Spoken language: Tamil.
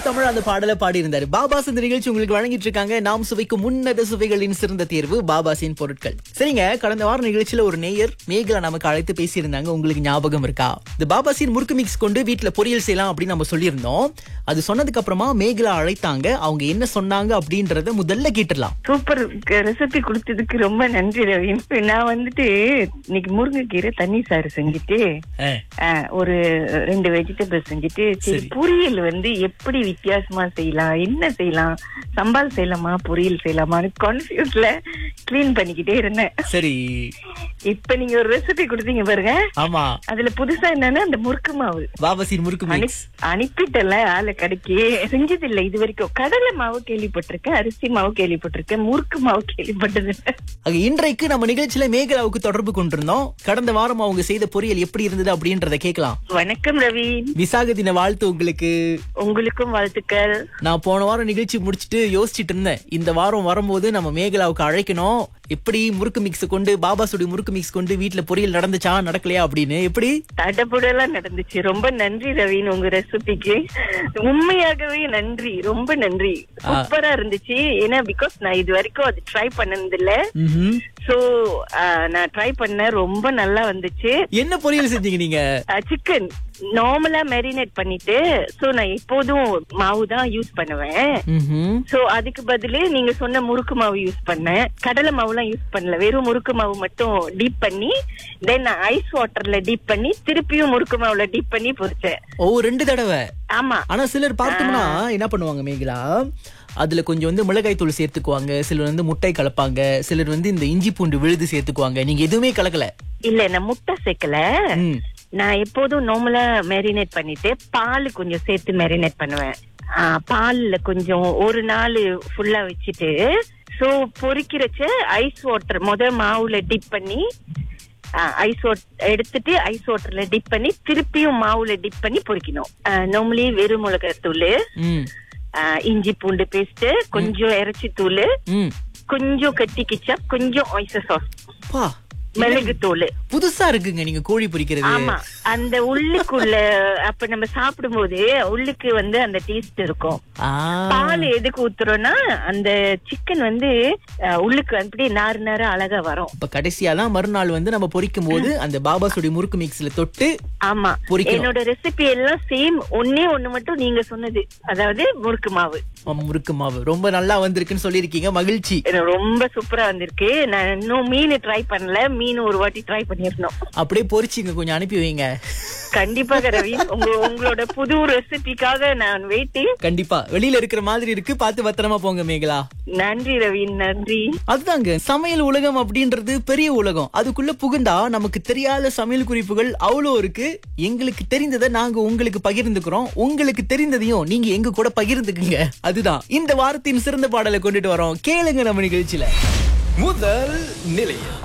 அனூப் தமிழ் அந்த பாடலை பாடியிருந்தாரு பாபாஸ் இந்த நிகழ்ச்சி உங்களுக்கு வழங்கிட்டு இருக்காங்க நாம் சுவைக்கும் முன்னத சுவைகளின் சிறந்த தேர்வு பாபாசின் பொருட்கள் சரிங்க கடந்த வார நிகழ்ச்சியில ஒரு நேயர் மேகலா நமக்கு அழைத்து பேசியிருந்தாங்க உங்களுக்கு ஞாபகம் இருக்கா இந்த பாபாசின் முறுக்கு மிக்ஸ் கொண்டு வீட்ல பொரியல் செய்யலாம் அப்படின்னு நம்ம சொல்லியிருந்தோம் அது சொன்னதுக்கு அப்புறமா மேகலா அழைத்தாங்க அவங்க என்ன சொன்னாங்க அப்படின்றத முதல்ல கேட்டுடலாம் சூப்பர் ரெசிபி கொடுத்ததுக்கு ரொம்ப நன்றி ரவீன் நான் வந்துட்டு இன்னைக்கு முருங்கைக்கீரை தண்ணி சாறு செஞ்சுட்டு ஆ, ஒரு ரெண்டு வெஜிடபிள் செஞ்சுட்டு சரி சரி. பொரியல் வந்து எப்படி வித்தியாசமா செய்யலாம் என்ன செய்யலாம் சம்பால் செய்யலாமா பொரியல் செய்யலாமான்னு கன்ஃபியூஸ்ல க்ளீன் பண்ணிக்கிட்டே இருந்தேன் சரி இப்ப நீங்க ஒரு ரெசிபி கொடுத்தீங்க பாருங்க ஆமா அதுல புதுசா என்னன்னா அந்த முறுக்கு மாவு பாபாசின் முறுக்கு மிக்ஸ் அனுப்- அனுப்பிட்டல ஆளு கடைக்கு செஞ்சது இல்ல இது வரைக்கும் கடலை மாவு கேள்விப்பட்டிருக்கேன் அரிசி மாவு கேள்விப்பட்டிருக்கேன் முறுக்கு மாவு கேள்விப்பட்டது இல்ல. ஆக இன்றைக்கு நம்ம நிகழ்ச்சியில மேகலாவுக்கு தொடர்பு கொண்டிருந்தோம் கடந்த வாரம் அவங்க செய்த பொரியல் எப்படி இருந்தது அப்படின்றத கேட்கலாம் வணக்கம் ரவீன் விசாக தின வாழ்த்து உங்களுக்கு உங்களுக்கும் வாழ்த்துக்கள் நான் போன வாரம் நிகழ்ச்சி முடிச்சிட்டு யோசிச்சுட்டு இருந்தேன் இந்த வாரம் வரும்போது நம்ம மேகலாவுக்கு அழைக்கணும் எப்படி முறுக்கு மிக்ஸ் கொண்டு பாபா சுடி முறுக்கு மிக்ஸ் கொண்டு வீட்ல பொரியல் நடந்துச்சா நடக்கலையா அப்படின்னு எப்படி தடபுடலாம் நடந்துச்சு ரொம்ப நன்றி ரவீன் உங்க ரெசிபிக்கு உண்மையாகவே நன்றி ரொம்ப நன்றி சூப்பரா இருந்துச்சு ஏன்னா பிகாஸ் நான் இது வரைக்கும் அது ட்ரை பண்ணது இல்ல ம்ஹும். சோ நான் ட்ரை பண்ணேன் ரொம்ப நல்லா வந்துச்சு என்ன பொரியல் செஞ்சீங்க நீங்க சிக்கன் நார்மலா மேரினேட் பண்ணிட்டு சோ நான் எப்போதும் மாவு தான் யூஸ் பண்ணுவேன் ம்ஹும். சோ அதுக்கு பதிலு நீங்க சொன்ன முறுக்கு மாவு யூஸ் பண்ணேன் கடலை மாவுலாம் யூஸ் பண்ணல வெறும் முறுக்கு மாவு மட்டும் டீப் பண்ணி தென் ஐஸ் வாட்டர்ல டீப் பண்ணி திருப்பியும் முறுக்கு மாவுல டீப் பண்ணி பொரிச்சேன் ஓ ரெண்டு தடவை ஆமா ஆனா சிலர் பார்த்தோம்னா என்ன பண்ணுவாங்க மேகலா அதுல கொஞ்சம் வந்து மிளகாய் தூள் சேர்த்துக்குவாங்க சிலர் வந்து முட்டை கலப்பாங்க சிலர் வந்து இந்த இஞ்சி பூண்டு விழுது சேர்த்துக்குவாங்க நீங்க எதுவுமே கலக்கல இல்ல நான் முட்டை சேர்க்கல ம். நான் எப்போதும் நார்மலா மேரினேட் பண்ணிட்டு பால் கொஞ்சம் சேர்த்து மேரினேட் பண்ணுவேன் ஆ, பால்ல கொஞ்சம் ஒரு நாள் ஃபுல்லா வச்சுட்டு சோ பொரிக்கிறச்ச ஐஸ் வாட்டர் முத மாவுல டிப் பண்ணி ஐஸ் வாட்டர் எடுத்துட்டு ஐஸ் வாட்டர்ல டிப் பண்ணி திருப்பியும் மாவுல டிப் பண்ணி பொரிக்கணும் நார்மலி வெறும் மிளகாய் தூள் ம். இஞ்சி பூண்டு பேஸ்ட் கொஞ்சம் இறைச்சி தூள் ம். கொஞ்சம் கட்டி கிச்சப் கொஞ்சம் ஒய்சர் சாஸ் பா மிளகு தூள் புதுசா இருக்குங்க நீங்க கோழி பொரிக்கிறது ஆமா அந்த உள்ளுக்குள்ள அப்ப நம்ம சாப்பிடும்போது உள்ளுக்கு வந்து அந்த டேஸ்ட் இருக்கும் ஆ. பால் எதுக்கு ஊத்துறோம்னா அந்த சிக்கன் வந்து அஹ், உள்ளுக்கு அப்படியே நாறு நாறு அழகா வரும் இப்ப கடைசியா தான் மறுநாள் வந்து நம்ம பொரிக்கும் போது அந்த பாபா சுடி முறுக்கு மிக்ஸ்ல தொட்டு ஆமா பொரிக்கணும். என்னோட ரெசிபி எல்லாம் சேம் ஒன்னே ஒண்ணு மட்டும் நீங்க சொன்னது அதாவது முறுக்கு மாவு ஆமா, முறுக்கு மாவு ரொம்ப நல்லா வந்திருக்குன்னு சொல்லியிருக்கீங்க மகிழ்ச்சி எனக்கு ரொம்ப சூப்பரா வந்திருக்கு நான் இன்னும் மீன் ட்ரை பண்ணல மீன் ஒரு வாட்டி ட்ரை பண்ணிருந்தோம் அப்படியே பொரிச்சிங்க கொஞ்சம் அனுப்பி வைங்க கண்டிப்பாக ரவி உங்க உங்களோட புது ரெசிபிக்காக நான் வெயிட்டிங் கண்டிப்பா வெளியில இருக்கிற மாதிரி இருக்கு பார்த்து பத்திரமா போங்க மேகலா நன்றி ரவி நன்றி அதுதாங்க சமையல் உலகம் அப்படின்றது பெரிய உலகம் அதுக்குள்ள புகுந்தா நமக்கு தெரியாத சமையல் குறிப்புகள் அவ்வளோ இருக்கு எங்களுக்கு தெரிந்ததை நாங்க உங்களுக்கு பகிர்ந்துக்கிறோம் உங்களுக்கு தெரிந்ததையும் நீங்க எங்க கூட பகிர்ந்துக்குங்க அதுதான் இந்த வாரத்தின் சிறந்த பாடலை கொண்டுட்டு வரோம் கேளுங்க நம்ம நிகழ்ச்சியில முதல் நிலையம்